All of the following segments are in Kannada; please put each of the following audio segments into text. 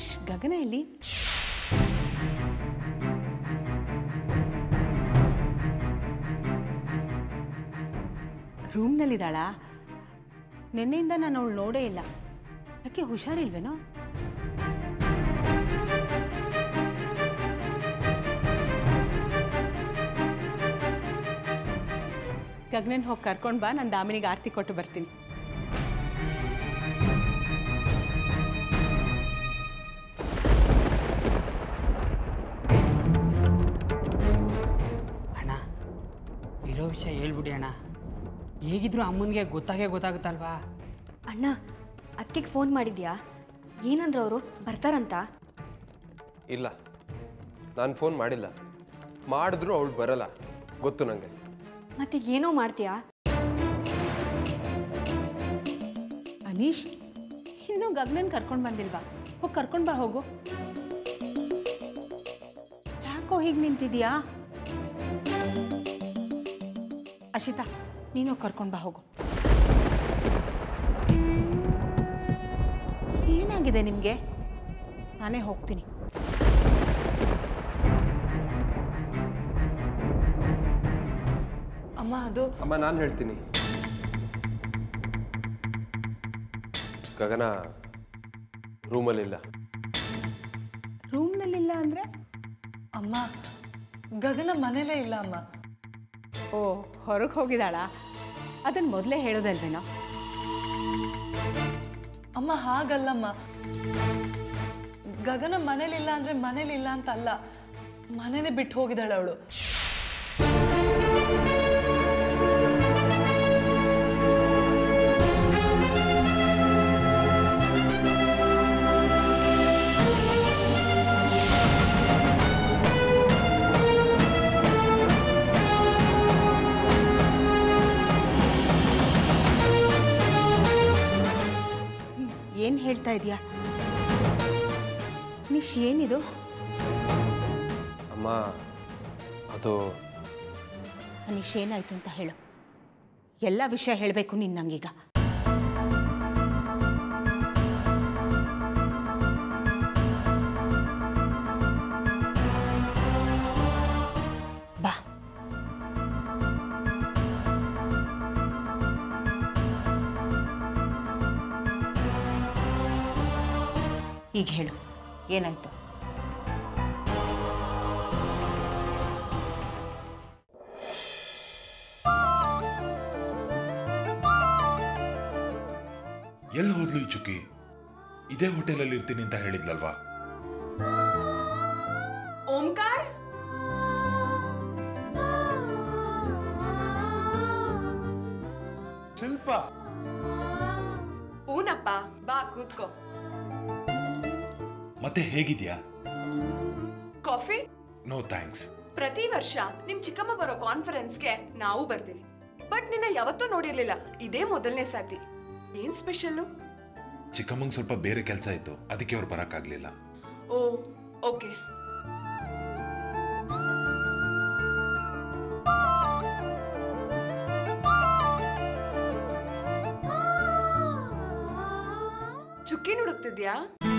ಅನೀಶ್ ಗಗನ ಎಲ್ಲಿ ರೂಮ್ನಲ್ಲಿದ್ದಾಳಾ ನಿನ್ನೆಯಿಂದ ನಾನು ಅವಳು ನೋಡೇ ಇಲ್ಲ ಯಾಕೆ ಹುಷಾರಿಲ್ವೇನೋ ಗಗನನ್ ಹೋಗಿ ಕರ್ಕೊಂಡು ಬಾ ನಾನು ದಾಮಿನಿಗೆ ಆರತಿ ಕೊಟ್ಟು ಬರ್ತೀನಿ ಅಣ್ಣ ಇರೋ ವಿಷಯ ಹೇಳ್ಬಿಡಿ ಅಣ್ಣ ಹೇಗಿದ್ರು ಅಮ್ಮನಿಗೆ ಗೊತ್ತಾಗೇ ಗೊತ್ತಾಗುತ್ತಲ್ವಾ ಅಣ್ಣ ಅದಕ್ಕೆ ಫೋನ್ ಮಾಡಿದ್ಯಾ ಏನಂದ್ರು ಅವರು ಬರ್ತಾರಂತ ಇಲ್ಲ ನಾನು ಫೋನ್ ಮಾಡಿಲ್ಲ ಮಾಡಿದ್ರು ಅವಳು ಬರಲ್ಲ ಗೊತ್ತು ನನಗೆ ಮತ್ತೆ ಏನೋ ಮಾಡ್ತೀಯಾ ಅನೀಶ್ ಇನ್ನೂ ಗಗನನ್ ಕರ್ಕೊಂಡು ಬಂದಿಲ್ವಾ ಹೋಗಿ ಕರ್ಕೊಂಡು ಬಾ ಹೋಗು ಯಾಕೋ ಹೀಗೆ ನಿಂತಿದ್ಯಾ ಅಶಿತಾ ನೀನು ಕರ್ಕೊಂಡು ಬಾ ಹೋಗು ಏನಾಗಿದೆ ನಿಮಗೆ ನಾನೇ ಹೋಗ್ತೀನಿ ಅಮ್ಮ ಅದು ಅಮ್ಮ ನಾನು ಹೇಳ್ತೀನಿ ಗಗನ ರೂಮಲ್ಲಿಲ್ಲ ರೂಮ್ನಲ್ಲಿಲ್ಲ ಅಂದರೆ ಅಮ್ಮ ಗಗನ ಮನೇಲೇ ಇಲ್ಲ ಅಮ್ಮ ಓ ಹೊರಗೆ ಹೋಗಿದ್ದಾಳಾ ಅದನ್ನು ಮೊದಲೇ ಹೇಳೋದಲ್ವೇನೋ ಅಮ್ಮ ಹಾಗಲ್ಲಮ್ಮ ಗಗನ ಮನೇಲಿಲ್ಲ ಅಂದ್ರೆ ಮನೇಲಿಲ್ಲ ಅಂತ ಅಲ್ಲ ಮನೇನೆ ಬಿಟ್ಟು ಹೋಗಿದ್ದಾಳೆ ಅವಳು ಏನು ಹೇಳ್ತಾ ಇದೀಯಾ ನಿಶ್ ಏನಿದು ಅಮ್ಮ ಅದು ಅನೀಶ್ ಏನಾಯ್ತು ಅಂತ ಹೇಳು ಎಲ್ಲ ವಿಷಯ ಹೇಳಬೇಕು ನೀನು ನಂಗೀಗ ಬಾ ಈಗ ಹೇಳು ಏನಾಯ್ತು ಎಲ್ಲಿ ಹೋದ್ಲು ಈ ಚುಕ್ಕಿ ಇದೇ ಹೋಟೆಲಲ್ಲಿ ಇರ್ತೀನಿ ಅಂತ ಹೇಳಿದ್ಲಲ್ವಾ ಓಂಕಾರ್ ಶಿಲ್ಪ ಊನಪ್ಪ ಬಾ ಕೂತ್ಕೋ ಮತ್ತೆ ಹೇಗಿದ್ಯಾ ಕಾಫಿ ನೋ ಥ್ಯಾಂಕ್ಸ್ ಪ್ರತಿ ವರ್ಷ ನಿಮ್ ಚಿಕ್ಕಮ್ಮ ಬರೋ ಕಾನ್ಫರೆನ್ಸ್ಗೆ ನಾವು ಬರ್ತೀವಿ ಬಟ್ ನಿನ್ನ ಯಾವತ್ತೂ ನೋಡಿರ್ಲಿಲ್ಲ ಇದೇ ಮೊದಲನೇ ಸಾತಿ ಏನ್ ಸ್ಪೆಷಲ್ಲು ಚಿಕ್ಕಮ್ಮಂಗೆ ಸ್ವಲ್ಪ ಬೇರೆ ಕೆಲಸ ಇತ್ತು ಅದಕ್ಕೆ ಅವ್ರು ಬರೋಕ್ಕಾಗಲಿಲ್ಲ ಓ ಓಕೆ ಚುಕ್ಕಿ ಹುಡುಕ್ತಿದ್ಯಾ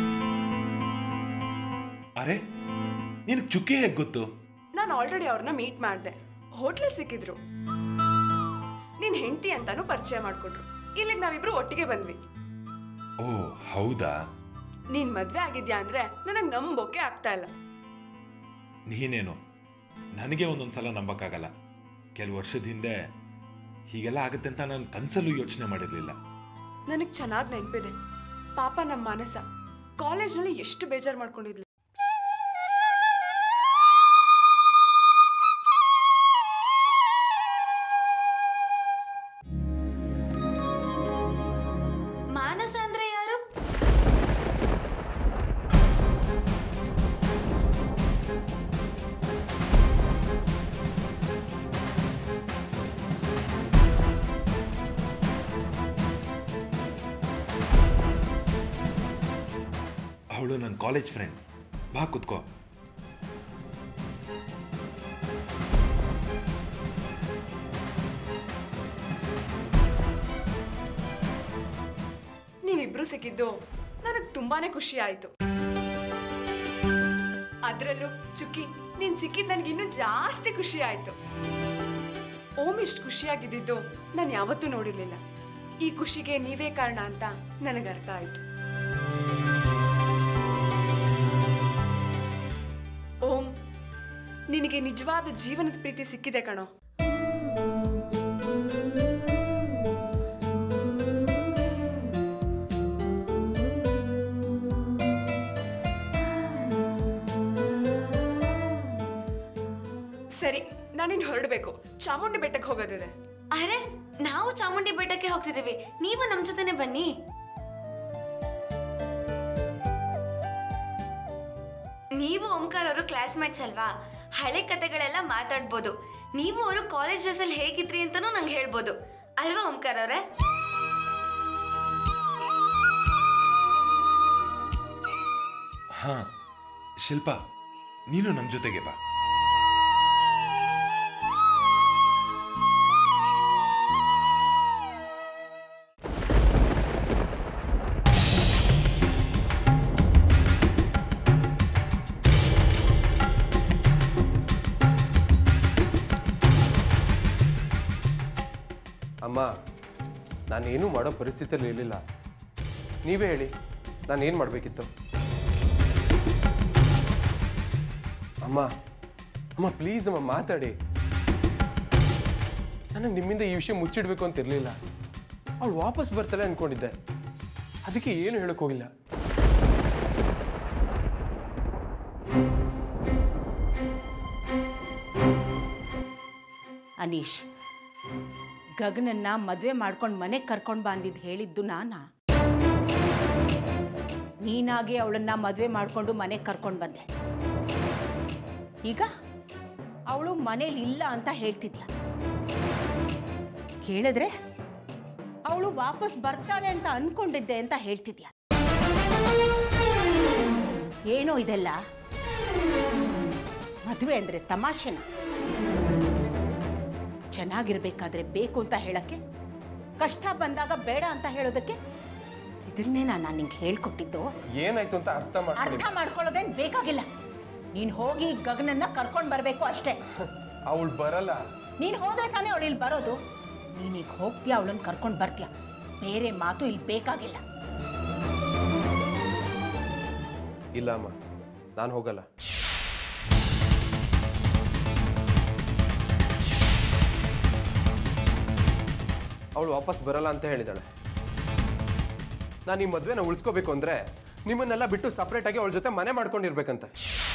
ಅರೆ ನಿನಗೆ ಚುಕ್ಕಿ ಹೇಗೆ ಗೊತ್ತು ನಾನು ಆಲ್ರೆಡಿ ಅವ್ರನ್ನ ಮೀಟ್ ಮಾಡಿದೆ ಹೋಟ್ಲಲ್ಲಿ ಸಿಕ್ಕಿದ್ರು ನಿನ್ ಹೆಂಡತಿ ಅಂತಾನು ಪರಿಚಯ ಮಾಡ್ಕೊಟ್ರು ಇಲ್ಲಿಗೆ ನಾವಿಬ್ರು ಒಟ್ಟಿಗೆ ಬಂದ್ವಿ ಓ ಹೌದಾ ನೀನ್ ಮದ್ವೆ ಆಗಿದ್ಯಾ ಅಂದ್ರೆ ನನಗ್ ನಂಬೋಕೆ ಆಗ್ತಾ ಇಲ್ಲ ನೀನೇನು ನನಗೆ ಒಂದೊಂದು ಸಲ ನಂಬಕ್ಕಾಗಲ್ಲ ಕೆಲವು ವರ್ಷದ ಹಿಂದೆ ಹೀಗೆಲ್ಲ ಆಗುತ್ತೆ ಅಂತ ನಾನು ಕನಸಲ್ಲೂ ಯೋಚನೆ ಮಾಡಿರಲಿಲ್ಲ ನನಗ್ ಚೆನ್ನಾಗ್ ನೆನ್ಪಿದೆ ಪಾಪ ನಮ್ಮ ಮಾನಸ ಕಾಲೇಜ್ನಲ್ಲಿ ಎಷ್ಟು ಬೇಜಾರ್ ಮಾಡ್ಕೊಂಡಿದ್ಲು ಮಾನಸ ಅಂದ್ರೆ ಯಾರು ಅವಳು ನನ್ನ ಕಾಲೇಜ್ ಫ್ರೆಂಡ್ ಬಾ ಕುತ್ಕೋ ನೀವಿಬ್ರು ಸಿಕ್ಕಿದ್ದು ನನಗ್ ತುಂಬಾನೇ ಖುಷಿ ಆಯ್ತು ಅದರಲ್ಲೂ ಚುಕ್ಕಿ ನೀನ್ ಸಿಕ್ಕಿದ್ ನನಗೆ ಇನ್ನೂ ಜಾಸ್ತಿ ಖುಷಿ ಆಯ್ತು ಓಮ್ ಇಷ್ಟು ಖುಷಿಯಾಗಿದ್ದಿದ್ದು ನಾನು ಯಾವತ್ತೂ ನೋಡಿರ್ಲಿಲ್ಲ ಈ ಖುಷಿಗೆ ನೀವೇ ಕಾರಣ ಅಂತ ನನಗೆ ಅರ್ಥ ಆಯ್ತು ಓಂ ನಿನಗೆ ನಿಜವಾದ ಜೀವನದ ಪ್ರೀತಿ ಸಿಕ್ಕಿದೆ ಕಣೋ ಸರಿ ನಾನಿನ್ ಹೊರಡ್ಬೇಕು ಚಾಮುಂಡಿ ಬೆಟ್ಟಕ್ಕೆ ಹೋಗೋದಿದೆ ಅರೆ ನಾವು ಚಾಮುಂಡಿ ಬೆಟ್ಟಕ್ಕೆ ಹೋಗ್ತಿದ್ದೀವಿ ನೀವು ನಮ್ಮ ಜೊತೆನೆ ಬನ್ನಿ ನೀವು ಓಂಕಾರ ಅವರು ಕ್ಲಾಸ್ಮೇಟ್ಸ್ ಅಲ್ವಾ ಹಳೆ ಕತೆಗಳೆಲ್ಲ ಮಾತಾಡ್ಬೋದು ನೀವು ಅವರು ಕಾಲೇಜ್ ಡ್ರೆಸ್ಸಲ್ಲಿ ಹೇಗಿದ್ರಿ ಅಂತಲೂ ನಂಗೆ ಹೇಳ್ಬೋದು ಅಲ್ವಾ ಓಂಕಾರ ಅವರೇ ಹಾ ಶಿಲ್ಪ ನೀನು ನಮ್ಮ ಜೊತೆಗೆ ಬಾ ಅಮ್ಮ ನಾನೇನು ಮಾಡೋ ಪರಿಸ್ಥಿತಿಯಲ್ಲಿ ಇರಲಿಲ್ಲ ನೀವೇ ಹೇಳಿ ನಾನೇನು ಮಾಡಬೇಕಿತ್ತು ಅಮ್ಮ ಅಮ್ಮ ಪ್ಲೀಸ್ ಅಮ್ಮ ಮಾತಾಡಿ ನನಗೆ ನಿಮ್ಮಿಂದ ಈ ವಿಷಯ ಮುಚ್ಚಿಡ್ಬೇಕು ಅಂತ ಇರಲಿಲ್ಲ ಅವಳು ವಾಪಸ್ ಬರ್ತಾಳೆ ಅನ್ಕೊಂಡಿದ್ದೆ ಅದಕ್ಕೆ ಏನು ಹೇಳಕ್ ಹೋಗಿಲ್ಲ ಅನೀಶ್ ಗಗನನ್ನ ಮದುವೆ ಮಾಡ್ಕೊಂಡು ಮನೆಗೆ ಕರ್ಕೊಂಡು ಬಂದಿದ್ದು ಹೇಳಿದ್ದು ನಾನಾ ನೀನಾಗೆ ಅವಳನ್ನ ಮದುವೆ ಮಾಡಿಕೊಂಡು ಮನೆಗೆ ಕರ್ಕೊಂಡು ಬಂದೆ ಈಗ ಅವಳು ಮನೇಲಿ ಇಲ್ಲ ಅಂತ ಹೇಳ್ತಿದ್ಯ ಕೇಳಿದ್ರೆ ಅವಳು ವಾಪಸ್ ಬರ್ತಾಳೆ ಅಂತ ಅನ್ಕೊಂಡಿದ್ದೆ ಅಂತ ಹೇಳ್ತಿದ್ಯ ಏನೋ ಇದೆಲ್ಲ ಮದುವೆ ಅಂದ್ರೆ ತಮಾಷೆನ ಚೆನ್ನಾಗಿರ್ಬೇಕಾದ್ರೆ ಬೇಕು ಅಂತ ಹೇಳಕ್ಕೆ ಕಷ್ಟ ಬಂದಾಗ ಬೇಡ ಅಂತ ಹೇಳೋದಕ್ಕೆ ಇದನ್ನೇ ನಾನು ನಿಂಗೆ ಹೇಳ್ಕೊಟ್ಟಿದ್ದು ಏನಾಯ್ತು ಅಂತ ಅರ್ಥ ಮಾಡ್ಕೊಳ್ಳಿ ಅರ್ಥ ಮಾಡ್ಕೊಳ್ಳೋದೇನ್ ಬೇಕಾಗಿಲ್ಲ ನೀನು ಹೋಗಿ ಗಗನನ್ನ ಕರ್ಕೊಂಡು ಬರಬೇಕು ಅಷ್ಟೇ ಅವಳು ಬರಲ್ಲ ನೀನು ಹೋದ್ರೆ ತಾನೇ ಅವಳು ಇಲ್ಲಿ ಬರೋದು ನೀನೀಗ ಹೋಗ್ತೀಯ ಅವಳನ್ನ ಕರ್ಕೊಂಡು ಬರ್ತೀಯ ಬೇರೆ ಮಾತು ಇಲ್ಲಿ ಬೇಕಾಗಿಲ್ಲ ಇಲ್ಲ ಅಮ್ಮ ನಾನು ಹೋಗಲ್ಲ ಅವಳು ವಾಪಸ್ ಬರಲ್ಲ ಅಂತ ಹೇಳಿದಾಳೆ ನಾನು ಈ ಮದುವೆನ ಉಳಿಸ್ಕೋಬೇಕು ಅಂದ್ರೆ ನಿಮ್ಮನ್ನೆಲ್ಲ ಬಿಟ್ಟು ಸಪ್ರೇಟ್ ಆಗಿ ಅವಳ ಜೊತೆ ಮನೆ ಮಾಡ್ಕೊಂಡಿರ್ಬೇಕಂತೆ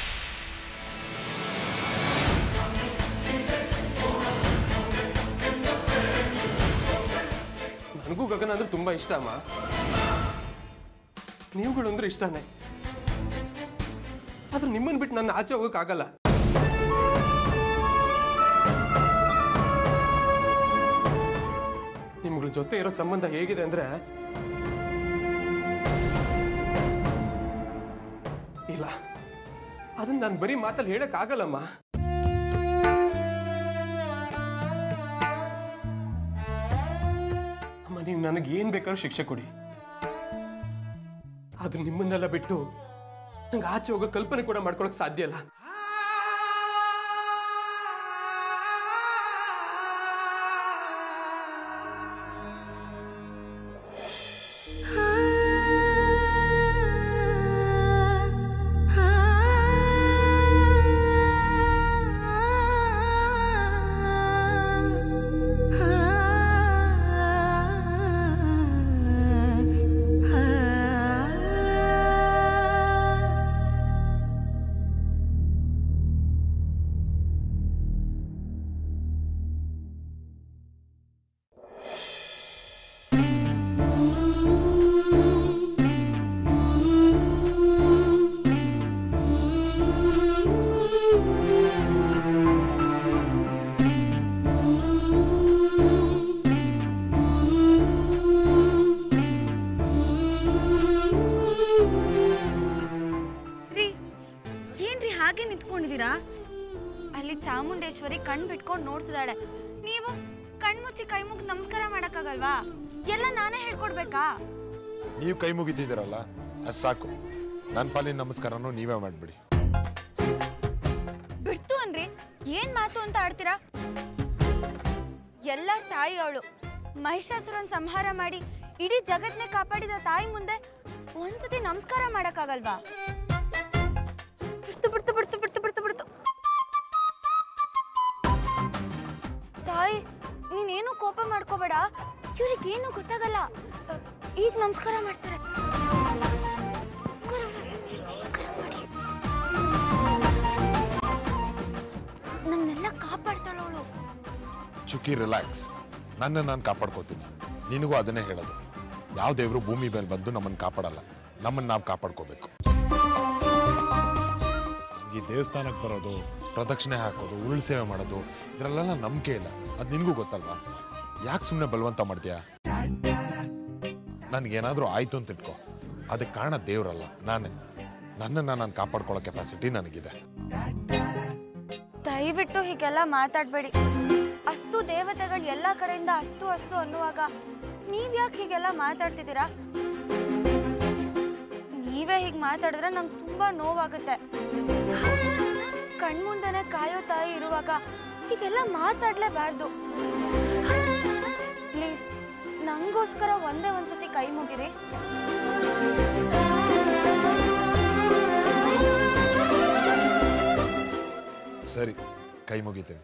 ನನಗೂ ಗಗನ ಅಂದ್ರೆ ತುಂಬಾ ಇಷ್ಟ ಅಮ್ಮ ನೀವುಗಳು ಅಂದ್ರೆ ಇಷ್ಟನೇ ಆದ್ರೆ ನಿಮ್ಮನ್ನ ಬಿಟ್ಟು ನನ್ನ ಆಚೆ ಹೋಗೋಕ್ಕಾಗಲ್ಲ ನಿಮ್ಗಳ ಜೊತೆ ಇರೋ ಸಂಬಂಧ ಹೇಗಿದೆ ಅಂದ್ರೆ ಇಲ್ಲ ಅದನ್ನ ನಾನು ಬರೀ ಮಾತಲ್ಲಿ ಹೇಳಕ್ ಆಗಲ್ಲಮ್ಮ ಅಮ್ಮ ನೀವು ನನಗೆ ಏನ್ ಬೇಕಾದ್ರೂ ಶಿಕ್ಷೆ ಕೊಡಿ ಆದ್ರೆ ನಿಮ್ಮನ್ನೆಲ್ಲ ಬಿಟ್ಟು ನಂಗೆ ಆಚೆ ಹೋಗೋ ಕಲ್ಪನೆ ಕೂಡ ಮಾಡ್ಕೊಳಕ್ ಸಾಧ್ಯ ಇಲ್ಲ ರೀ ಏನ್ರಿ ಹಾಗೆ ನಿಂತ್ಕೊಂಡಿದ್ದೀರಾ ಅಲ್ಲಿ ಚಾಮುಂಡೇಶ್ವರಿ ಕಣ್ ಬಿಟ್ಕೊಂಡು ನೋಡ್ತಿದ್ದಾಳೆ ನೀವು ಕಣ್ಮುಚ್ಚಿ ಕೈ ಮುಗಿ ನಮಸ್ಕಾರ ಮಾಡಕ್ಕಾಗಲ್ವಾ ಎಲ್ಲ ನಾನೇ ಹೇಳ್ಕೊಡ್ಬೇಕಾ ನೀವು ಕೈ ಮುಗಿತಿದ್ದೀರಲ್ಲ ಅದು ಸಾಕು ನನ್ನ ಪಾಲಿನ ನಮಸ್ಕಾರನೂ ನೀವೇ ಮಾಡಿಬಿಡಿ ಏನ್ ಮಾತು ಅಂತ ಆಡ್ತೀರಾ ಎಲ್ಲ ತಾಯಿ ಅವಳು ಮಹಿಷಾಸುರನ್ ಸಂಹಾರ ಮಾಡಿ ಇಡೀ ಜಗತ್ನೇ ಕಾಪಾಡಿದ ತಾಯಿ ಮುಂದೆ ಒಂದ್ಸತಿ ನಮಸ್ಕಾರ ಮಾಡಕ್ಕಾಗಲ್ವಾ ಬಿಡ್ತು ಬಿಡ್ತು ಬಿಡ್ತು ಬಿಡ್ತು ಬಿಡ್ತು ಬಿಡ್ತು ತಾಯಿ ನೀನೇನು ಕೋಪ ಮಾಡ್ಕೋಬೇಡ ಇವ್ರಿಗೇನು ಗೊತ್ತಾಗಲ್ಲ ಅ, ಈಗ ನಮಸ್ಕಾರ ಮಾಡ್ತಾರೆ ನಮ್ಮನ್ನೆಲ್ಲ ಕಾಪಾಡ್ತಾಳವಳು ಚುಕ್ಕಿ ರಿಲ್ಯಾಕ್ಸ್ ನನ್ನ ನಾನು ಕಾಪಾಡ್ಕೋತೀನಿ ನಿನಗೂ ಅದನ್ನೇ ಹೇಳೋದು ಯಾವ ದೇವರು ಭೂಮಿ ಮೇಲೆ ಬಂದು ನಮ್ಮನ್ನು ಕಾಪಾಡಲ್ಲ ನಮ್ಮನ್ನು ನಾವು ಕಾಪಾಡ್ಕೋಬೇಕು ಈ ದೇವಸ್ಥಾನಕ್ಕೆ ಬರೋದು ಪ್ರದಕ್ಷಿಣೆ ಹಾಕೋದು ಉರುಳು ಸೇವೆ ಮಾಡೋದು ಇದರಲ್ಲೆಲ್ಲ ನಂಬಿಕೆ ಇಲ್ಲ ಅದು ನಿನಗೂ ಗೊತ್ತಲ್ವಾ ಯಾಕೆ ಸುಮ್ಮನೆ ಬಲವಂತ ಮಾಡ್ತೀಯಾ ನನಗೇನಾದರೂ ಆಯ್ತು ಅಂತ ಇಟ್ಕೋ ಅದಕ್ಕೆ ಕಾರಣ ದೇವರಲ್ಲ ನಾನೇ ನನ್ನನ್ನು ನಾನು ಕಾಪಾಡ್ಕೊಳ್ಳೋ ಕೆಪಾಸಿಟಿ ನನಗಿದೆ ದಯವಿಟ್ಟು ಹೀಗೆಲ್ಲ ಮಾತಾಡಬೇಡಿ ಅಷ್ಟು ದೇವತೆಗಳು ಎಲ್ಲ ಕಡೆಯಿಂದ ಅಷ್ಟು ಅಷ್ಟು ಅನ್ನುವಾಗ ನೀವ್ಯಾಕೆ ಹೀಗೆಲ್ಲ ಮಾತಾಡ್ತಿದ್ದೀರಾ ನೀವೇ ಹೀಗೆ ಮಾತಾಡಿದ್ರೆ ನಂಗೆ ತುಂಬಾ ನೋವಾಗುತ್ತೆ ಕಣ್ಮುಂದೆನೆ ಕಾಯೋ ತಾಯಿ ಇರುವಾಗ ಹೀಗೆಲ್ಲ ಮಾತಾಡ್ಲೇಬಾರ್ದು ಪ್ಲೀಸ್ ನಂಗೋಸ್ಕರ ಒಂದೇ ಒಂದ್ಸತಿ ಕೈ ಮುಗಿರಿ ಸರಿ ಕೈ ಮುಗಿತೀನಿ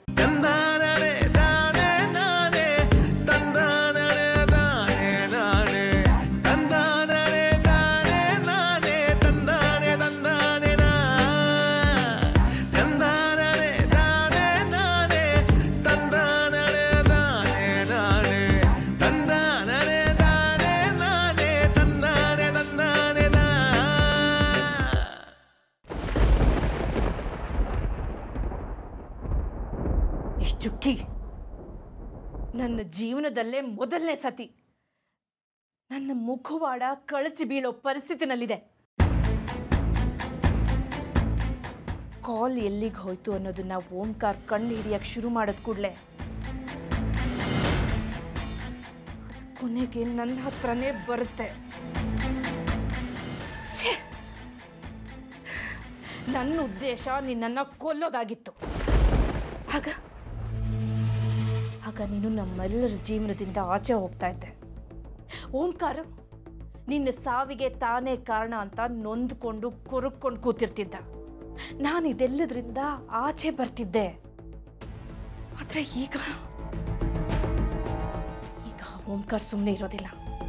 ಇಷ್ಟುಕ್ಕಿ ನನ್ನ ಜೀವನದಲ್ಲೇ ಮೊದಲನೇ ಸತಿ ನನ್ನ ಮುಖವಾಡ ಕಳಚಿ ಬೀಳೋ ಪರಿಸ್ಥಿತಿನಲ್ಲಿದೆ ಕಾಲ್ ಎಲ್ಲಿಗೆ ಹೋಯ್ತು ಅನ್ನೋದನ್ನ ಓಂಕಾರ್ ಕಣ್ಣು ಹಿಡಿಯಕ್ಕೆ ಶುರು ಮಾಡೋದ್ ಕೂಡಲೇ ಅದು ಕೊನೆಗೆ ನನ್ನ ಹತ್ರನೇ ಬರುತ್ತೆ ಛೇ! ನನ್ನ ಉದ್ದೇಶ ನಿನ್ನನ್ನು ಕೊಲ್ಲೋದಾಗಿತ್ತು ಆಗ ಆಗ ನೀನು ನಮ್ಮೆಲ್ಲರ ಜೀವನದಿಂದ ಆಚೆ ಹೋಗ್ತಾ ಇದ್ದೆ ಓಂಕಾರ ನಿನ್ನ ಸಾವಿಗೆ ತಾನೇ ಕಾರಣ ಅಂತ ನೊಂದ್ಕೊಂಡು ಕೊರಕ್ಕೊಂಡು ಕೂತಿರ್ತಿದ್ದ ನಾನು ಇದೆಲ್ಲದರಿಂದ ಆಚೆ ಬರ್ತಿದ್ದೆ ಆದ್ರೆ ಈಗ ಈಗ ಓಂಕಾರ್ ಸುಮ್ಮನೆ ಇರೋದಿಲ್ಲ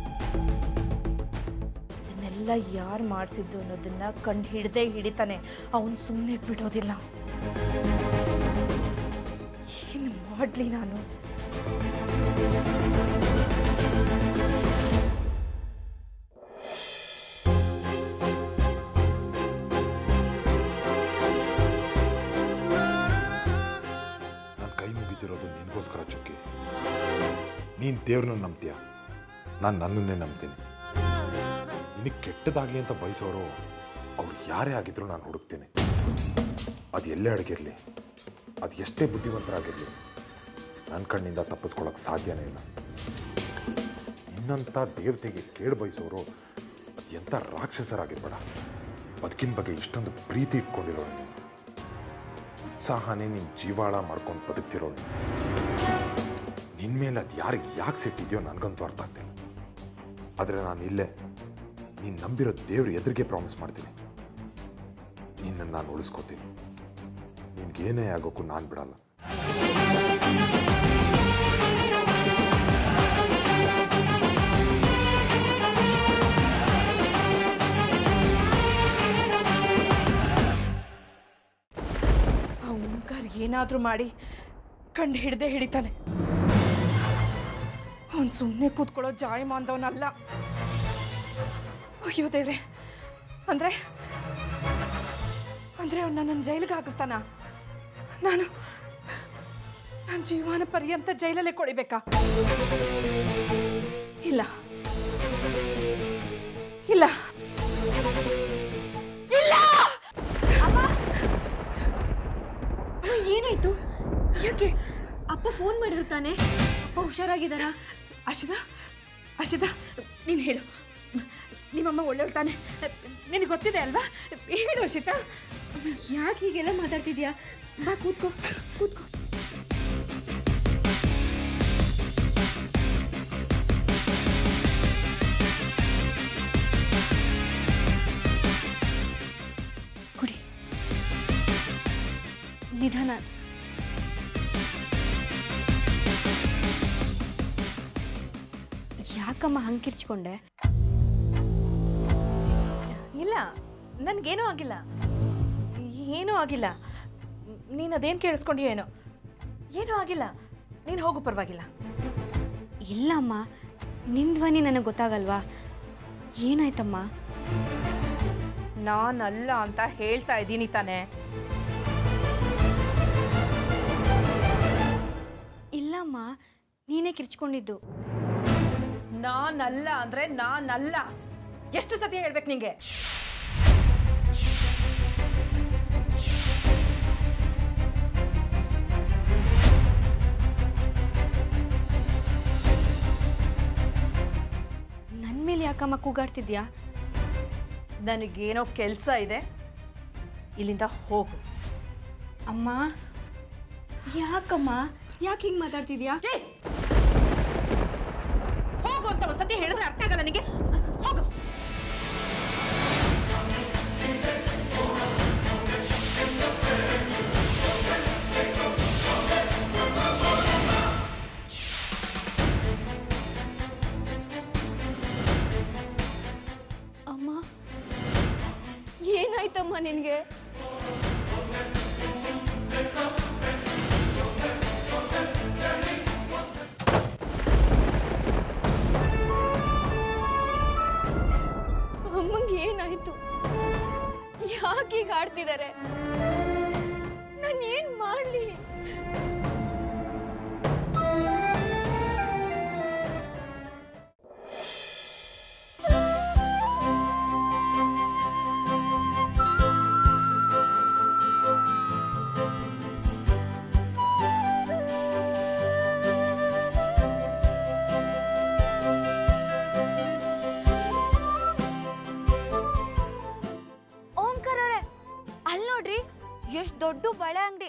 ಇದನ್ನೆಲ್ಲ ಯಾರು ಮಾಡಿಸಿದ್ದು ಅನ್ನೋದನ್ನ ಕಂಡು ಹಿಡ್ದೇ ಹಿಡಿತಾನೆ ಅವನು ಸುಮ್ಮನೆ ಬಿಡೋದಿಲ್ಲ ಏನು ಮಾಡಲಿ ನಾನು ನಾನು ಕೈ ಮುಗಿತಿರೋದು ನಿನಗೋಸ್ಕರ ಚುಕ್ಕಿ ನೀನು ದೇವ್ರನ್ನ ನಂಬ್ತೀಯ ನಾನು ನನ್ನನ್ನೇ ನಂಬ್ತೀನಿ ನಿನಗೆ ಕೆಟ್ಟದಾಗಲಿ ಅಂತ ಬಯಸೋರು ಅವ್ರು ಯಾರೇ ಆಗಿದ್ರು ನಾನು ಹುಡುಕ್ತೀನಿ ಅದು ಎಲ್ಲೇ ಅಡಗಿರಲಿ ಅದು ಎಷ್ಟೇ ಬುದ್ಧಿವಂತರಾಗಿರಲಿ ನನ್ನ ಕಣ್ಣಿಂದ ತಪ್ಪಿಸ್ಕೊಳ್ಳೋಕೆ ಸಾಧ್ಯನೇ ಇಲ್ಲ ನಿನ್ನಂಥ ದೇವತೆಗೆ ಕೇಳು ಬಯಸೋರು ಎಂಥ ರಾಕ್ಷಸರಾಗಿರ್ಬೇಡ ಬದುಕಿನ ಬಗ್ಗೆ ಇಷ್ಟೊಂದು ಪ್ರೀತಿ ಇಟ್ಕೊಂಡಿರೋರು ನೀನು ಉತ್ಸಾಹನೇ ನಿನ್ನ ಜೀವಾಳ ಮಾಡ್ಕೊಂಡು ಬದುಕ್ತಿರೋಳು ನಿನ್ನ ಮೇಲೆ ಅದು ಯಾರಿಗೆ ಯಾಕೆ ಸಿಟ್ಟಿದೆಯೋ ನನಗಂತೂ ಅರ್ಥ ಆಗ್ತಿಲ್ಲ ಆದರೆ ನಾನು ಇಲ್ಲೇ ನೀನು ನಂಬಿರೋ ದೇವ್ರ ಎದುರಿಗೆ ಪ್ರಾಮಿಸ್ ಮಾಡ್ತೀನಿ ನಿನ್ನನ್ನು ನಾನು ಉಳಿಸ್ಕೋತೀನಿ ನಿನ್ಗೇನೇ ಆಗೋಕ್ಕೂ ನಾನು ಬಿಡಲ್ಲ ಆ ಓಂಕಾರ್ ಏನಾದರೂ ಮಾಡಿ ಕಂಡು ಹಿಡ್ದೆ ಹಿಡಿತಾನೆ ಅವನು ಸುಮ್ಮನೆ ಕೂತ್ಕೊಳ್ಳೋ ಜಾಯಮಾನ್ದವನಲ್ಲ ಅಯ್ಯೋ ದೇವ್ರೆ ಅಂದರೆ ಅಂದರೆ ಅವನ್ನ ನನ್ನ ಜೈಲಿಗೆ ಹಾಕಿಸ್ತಾನ ನಾನು ನಾನು ಜೀವನ ಪರ್ಯಂತ ಜೈಲಲ್ಲೇ ಕೊಡಿಬೇಕಾ ಇಲ್ಲ ಇಲ್ಲ ಇಲ್ಲ ಅಮ್ಮ ಏನಾಯ್ತು ಯಾಕೆ ಅಪ್ಪ ಫೋನ್ ಮಾಡಿರ್ತಾನೆ ಅಪ್ಪ ಹುಷಾರಾಗಿದ್ದಾರಾ ಅಶಿತಾ ಅಶಿತಾ ನೀನು ಹೇಳು ನಿಮ್ಮಮ್ಮ ಒಳ್ಳೆಯವಳು ತಾನೆ ನಿನಗೆ ಗೊತ್ತಿದೆ ಅಲ್ವಾ ಹೇಳು ಅಶಿತಾ ಯಾಕೆ ಹೀಗೆಲ್ಲ ಮಾತಾಡ್ತಿದ್ಯಾ ಬಾ ಕೂತ್ಕೋ ಕೂತ್ಕೋ ಕುಡಿ ನಿಧಾನ ಯಾಕಮ್ಮ ಹಂಗೆ ಕಿರ್ಚ್ಕೊಂಡೆ ಇಲ್ಲ ನನಗೇನೂ ಆಗಿಲ್ಲ ಏನೂ ಆಗಿಲ್ಲ ನೀನು ಅದೇನು ಕೇಳಿಸ್ಕೊಂಡ್ಯೋ ಏನೋ ಏನೂ ಆಗಿಲ್ಲ ನೀನು ಹೋಗು ಪರವಾಗಿಲ್ಲ ಇಲ್ಲಮ್ಮ ನಿನ್ನ ಧ್ವನಿ ನನಗೆ ಗೊತ್ತಾಗಲ್ವಾ ಏನಾಯ್ತಮ್ಮ ನಾನಲ್ಲ ಅಂತ ಹೇಳ್ತಾ ಇದ್ದೀನಿ ತಾನೇ ಇಲ್ಲಮ್ಮ ನೀನೇ ಕಿರ್ಚ್ಕೊಂಡಿದ್ದು ನಾನಲ್ಲ ಅಂದ್ರೆ ನಾನಲ್ಲ ಎಷ್ಟು ಸತಿ ಹೇಳ್ಬೇಕು ನಿಂಗೆ ನನ್ನ ಮೇಲೆ ಯಾಕಮ್ಮ ಕೂಗಾಡ್ತಿದ್ಯಾ ನನಗೇನೋ ಕೆಲಸ ಇದೆ ಇಲ್ಲಿಂದ ಹೋಗು ಅಮ್ಮ ಯಾಕಮ್ಮ ಯಾಕೆ ಹಿಂಗೆ ಮಾತಾಡ್ತಿದ್ಯಾ ಹೋಗು ಅಂತ ಒಂದ್ಸತಿ ಹೇಳಿದ್ರೆ ಅರ್ಥ ಆಗಲ್ಲ ನಿಂಗೆ ಹೋಗು ಅಮ್ಮ ಏನಾಯ್ತಮ್ಮ ನಿನಗೆ ಅಮ್ಮಂಗೆ ಏನಾಯ್ತು ಯಾಕೆ ಈಗ ಆಡ್ತಿದ್ದಾರೆ ನಾನು ಏನ್ ಮಾಡ್ಲಿ ಓಂಕಾರ ಅವ್ರೆ ಅಲ್ಲಿ ನೋಡ್ರಿ ಎಷ್ಟು ದೊಡ್ಡ ಬಳೆ ಅಂಗಡಿ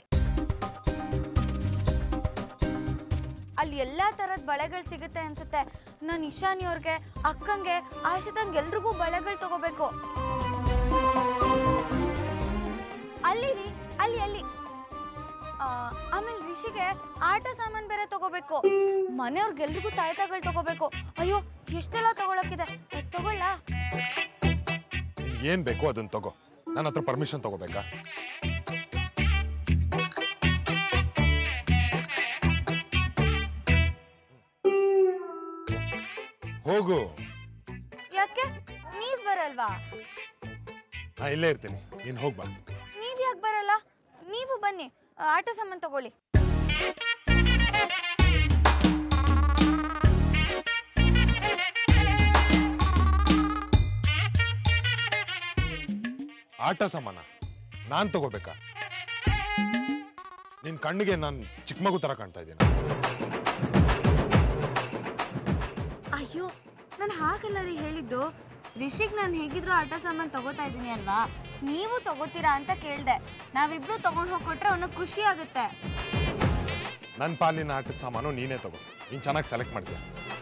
ಅಲ್ಲಿ ಎಲ್ಲಾ ತರದ್ ಬಳೆಗಳು ಸಿಗುತ್ತೆ ಅನ್ಸುತ್ತೆ ನಾನು ಇಶಾನಿ ಅವ್ರಿಗೆ ಅಕ್ಕಂಗೆ ಆಶಿತಂಗೆ ಎಲ್ರಿಗೂ ಬಳೆಗಳು ತಗೋಬೇಕು ಅಲ್ಲಿ ರೀ ಅಲ್ಲಿ ಅಲ್ಲಿ ಆ, ಆಮೇಲೆ ರಿಷಿಗೆ ಆಟ ಸಾಮಾನ್ ಬೇರೆ ತಗೋಬೇಕು ಮನೆಯವ್ರಿಗೆಲ್ರಿಗೂ ತಾಯ್ತಗಳು ತಗೋಬೇಕು ಅಯ್ಯೋ ಎಷ್ಟೆಲ್ಲ ತಗೊಳಕ್ಕಿದೆ ತಗೊಳ್ಳ ಏನ್ ಬೇಕು ಅದನ್ನ ತಗೋ ನನ್ನ ಹತ್ರ ಪರ್ಮಿಷನ್ ತಗೋಬೇಕಾ ಹೋಗು ಯಾಕೆ ನೀವ್ ಬರಲ್ವಾ ನಾ ಇಲ್ಲೇ ಇರ್ತೀನಿ ನೀನ್ ಹೋಗ್ಬಾ ನೀವ್ ಯಾಕೆ ಬರಲ್ಲ ನೀವು ಬನ್ನಿ ಆ, ಆಟ ಸಾಮಾನ್ ತಗೊಳ್ಳಿ ಆಟ ಸಾಮಾನ ನಾನ್ ತಗೋಬೇಕಾ ನಿನ್ ಕಣ್ಣಿಗೆ ನಾನು ಚಿಕ್ಕ ಮಗು ತರ ಕಾಣ್ತಾ ಇದ್ದೀನಿ ಅಯ್ಯೋ ನಾನು ಹಾಗಲ್ಲ ರೀ ಹೇಳಿದ್ದು ರಿಷಿಗ್ ನಾನು ಹೇಗಿದ್ರು ಆಟ ಸಾಮಾನ್ ತಗೋತಾ ಇದ್ದೀನಿ ಅಲ್ವಾ ನೀವು ತಗೋತೀರಾ ಅಂತ ಕೇಳ್ದೆ ನಾವಿಬ್ರು ತಗೊಂಡ್ ಹೋಗ್ಕೊಟ್ರೆ ಅವನಿಗೆ ಖುಷಿ ಆಗುತ್ತೆ ನನ್ನ ಪಾಲಿನ ಆಟದ ಸಾಮಾನು ನೀನೇ ತಗೋ ನೀನ್ ಚೆನ್ನಾಗಿ ಸೆಲೆಕ್ಟ್ ಮಾಡ್ತೀಯ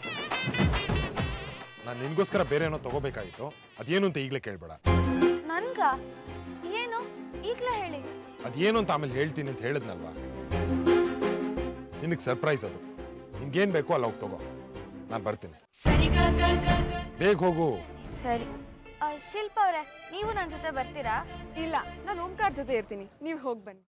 ನಾನು ನಿನ್ಗೋಸ್ಕರ ಬೇರೆ ಏನೋ ತಗೋಬೇಕಾಗಿತ್ತು ಅದೇನು ಅಂತ ಈಗಲೇ ಕೇಳ್ಬೇಡ ನನ್ಗ ಏನು ಈಗ್ಲೇ ಹೇಳಿ ಅದೇನು ಅಂತ ಆಮೇಲೆ ಹೇಳ್ತೀನಿ ಅಂತ ಹೇಳಿದ್ನಲ್ವಾ ನಿನಗೆ ಸರ್ಪ್ರೈಸ್ ಅದು ನಿನ್ಗೇನ್ ಬೇಕೋ ಅಲ್ಲಿ ಹೋಗಿ ತಗೋ ನಾನು ಬರ್ತೀನಿ ಬೇಗ ಹೋಗು ಸರಿ ಆ, ಶಿಲ್ಪ ಅವ್ರೆ ನೀವು ನನ್ನ ಜೊತೆ ಬರ್ತೀರಾ ಇಲ್ಲ ನಾನು ಓಂಕಾರ್ ಜೊತೆ ಇರ್ತೀನಿ ನೀವು ಹೋಗಿ ಬನ್ನಿ